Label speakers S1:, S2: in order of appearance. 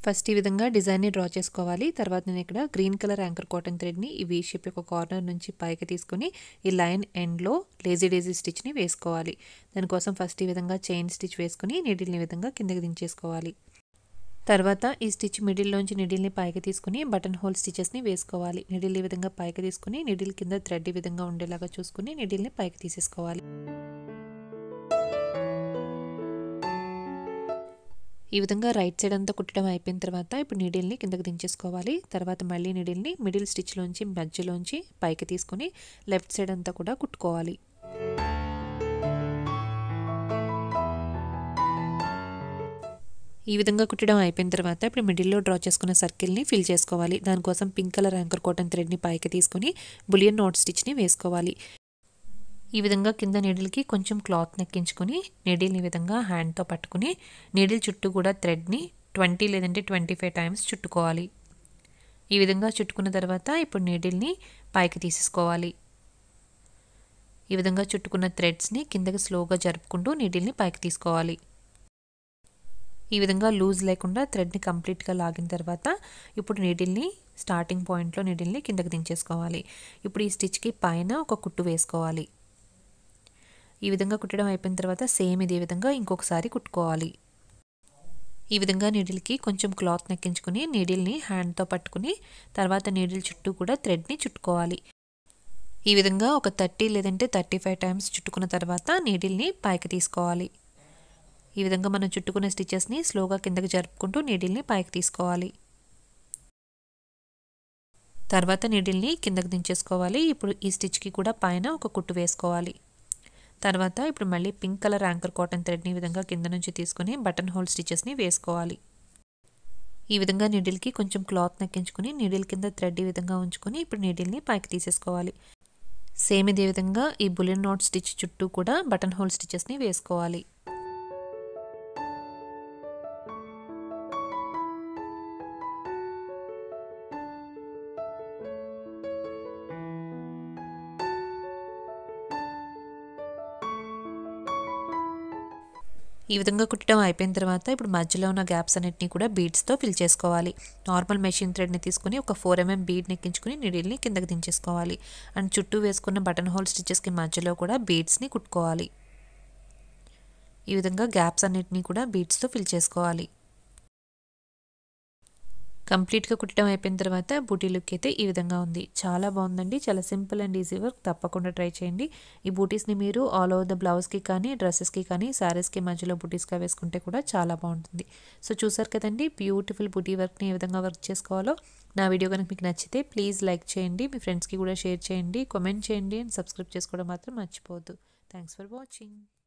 S1: first ఈ విధంగా డిజైన్ని డ్రా చేసుకోవాలి తర్వాత నేను ఇక్కడ గ్రీన్ కలర్ యాంకర్ కాటన్ థ్రెడ్ని ఈ వీ షేప్ యొక్క కార్నర్ నుంచి పైకి తీసుకొని ఈ లైన్ ఎండ్లో లేజీ డేజీ స్టిచ్ని వేసుకోవాలి దానికోసం ఫస్ట్ ఈ విధంగా చైన్ స్టిచ్ వేసుకుని నీడిల్ని ఈ విధంగా కిందకి దించేసుకోవాలి తర్వాత ఈ స్టిచ్ మిడిల్లోంచి నిడిల్ని పైకి తీసుకుని బటన్ హోల్ స్టిచెస్ని వేసుకోవాలి నిడిల్ ఈ విధంగా పైకి తీసుకుని నిడిల్ కింద థ్రెడ్ ఈ విధంగా ఉండేలాగా చూసుకుని నిడిల్ని పైకి తీసేసుకోవాలి ఈ విధంగా రైట్ సైడ్ అంతా కుట్టడం అయిపోయిన తర్వాత ఇప్పుడు నీడిల్ని కిందకి దించేసుకోవాలి తర్వాత మళ్ళీ నీడిల్ని మిడిల్ స్టిచ్లోంచి మధ్యలోంచి పైకి తీసుకుని లెఫ్ట్ సైడ్ అంతా కూడా కుట్టుకోవాలి ఈ విధంగా కుట్టడం అయిపోయిన తర్వాత ఇప్పుడు మిడిల్లో డ్రా చేసుకున్న సర్కిల్ని ఫిల్ చేసుకోవాలి దానికోసం పింక్ కలర్ యాంకర్ కాటన్ థ్రెడ్ని పైకి తీసుకుని బులియన్ నోట్ స్టిచ్ని వేసుకోవాలి ఈ విధంగా కింద నీడిల్కి కొంచెం క్లాత్ నెక్కించుకొని నీడిల్ని ఈ విధంగా హ్యాండ్తో పట్టుకుని నీడిల్ చుట్టూ కూడా థ్రెడ్ని ట్వంటీ లేదంటే ట్వంటీ ఫైవ్ టైమ్స్ చుట్టుకోవాలి ఈ విధంగా చుట్టుకున్న తర్వాత ఇప్పుడు నీడిల్ని పైకి తీసేసుకోవాలి ఈ విధంగా చుట్టుకున్న థ్రెడ్స్ని కిందకి స్లోగా జరుపుకుంటూ నీడిల్ని పైకి తీసుకోవాలి ఈ విధంగా లూజ్ లేకుండా థ్రెడ్ని కంప్లీట్గా లాగిన తర్వాత ఇప్పుడు నీడిల్ని స్టార్టింగ్ పాయింట్లో నీడిల్ని కిందకి దించేసుకోవాలి ఇప్పుడు ఈ స్టిచ్కి పైన ఒక కుట్టు వేసుకోవాలి ఈ విధంగా కుట్టడం అయిపోయిన తర్వాత సేమ్ ఇదే విధంగా ఇంకొకసారి కుట్టుకోవాలి ఈ విధంగా నీడిల్కి కొంచెం క్లాత్ నెక్కించుకుని నీడిల్ని హ్యాండ్తో పట్టుకుని తర్వాత నీడిల్ చుట్టూ కూడా థ్రెడ్ని చుట్టుకోవాలి ఈ విధంగా ఒక థర్టీ లేదంటే థర్టీ ఫైవ్ టైమ్స్ చుట్టుకున్న తర్వాత నీడిల్ని పైకి తీసుకోవాలి ఈ విధంగా మనం చుట్టుకున్న స్టిచెస్ని స్లోగా కిందకి జరుపుకుంటూ నీడిల్ని పైకి తీసుకోవాలి తర్వాత నీడిల్ని కిందకి దించేసుకోవాలి ఇప్పుడు ఈ స్టిచ్కి కూడా పైన ఒక కుట్టు వేసుకోవాలి తర్వాత ఇప్పుడు మళ్ళీ పింక్ కలర్ యాంకర్ కాటన్ థ్రెడ్ని ఈ విధంగా కింద నుంచి తీసుకుని బటన్ హోల్ స్టిచెస్ని వేసుకోవాలి ఈ విధంగా నీడిల్కి కొంచెం క్లాత్ నెక్కించుకుని నీడిల్ కింద థ్రెడ్ ఈ విధంగా ఉంచుకొని ఇప్పుడు నీడిల్ని పైకి తీసేసుకోవాలి సేమ్ ఇదే విధంగా ఈ బులియన్ నోట్ స్టిచ్ చుట్టూ కూడా బటన్ హోల్ స్టిచెస్ని వేసుకోవాలి ఈ విధంగా కుట్టడం అయిపోయిన తర్వాత ఇప్పుడు మధ్యలో ఉన్న గ్యాప్స్ అన్నిటిని కూడా బీడ్స్తో ఫిల్ చేసుకోవాలి నార్మల్ మెషిన్ థ్రెడ్ని తీసుకుని ఒక ఫోర్ ఎంఎం బీడ్ నెక్కించుకుని నీడిల్ని కిందకి దించేసుకోవాలి అండ్ చుట్టూ వేసుకున్న బటన్ హోల్ స్టిచెస్కి మధ్యలో కూడా బీడ్స్ని కుట్టుకోవాలి ఈ విధంగా గ్యాప్స్ అన్నిటినీ కూడా బీడ్స్తో ఫిల్ చేసుకోవాలి కంప్లీట్గా కుట్టడం అయిపోయిన తర్వాత బూటీ లుక్ అయితే ఈ విధంగా ఉంది చాలా బాగుందండి చాలా సింపుల్ అండ్ ఈజీ వర్క్ తప్పకుండా ట్రై చేయండి ఈ బూటీస్ని మీరు ఆల్ ఓవర్ ద బ్లౌజ్కి కానీ డ్రెస్సెస్కి కానీ శారీస్కి మధ్యలో బూటీస్గా వేసుకుంటే కూడా చాలా బాగుంటుంది సో చూసారు కదండి బ్యూటిఫుల్ బూటీ వర్క్ని ఏ విధంగా వర్క్ చేసుకోవాలో నా వీడియో కనుక మీకు నచ్చితే ప్లీజ్ లైక్ చేయండి మీ ఫ్రెండ్స్కి కూడా షేర్ చేయండి కామెంట్ చేయండి అండ్ సబ్స్క్రైబ్ చేసుకోవడం మాత్రం మర్చిపోవద్దు థ్యాంక్స్ ఫర్ వాచింగ్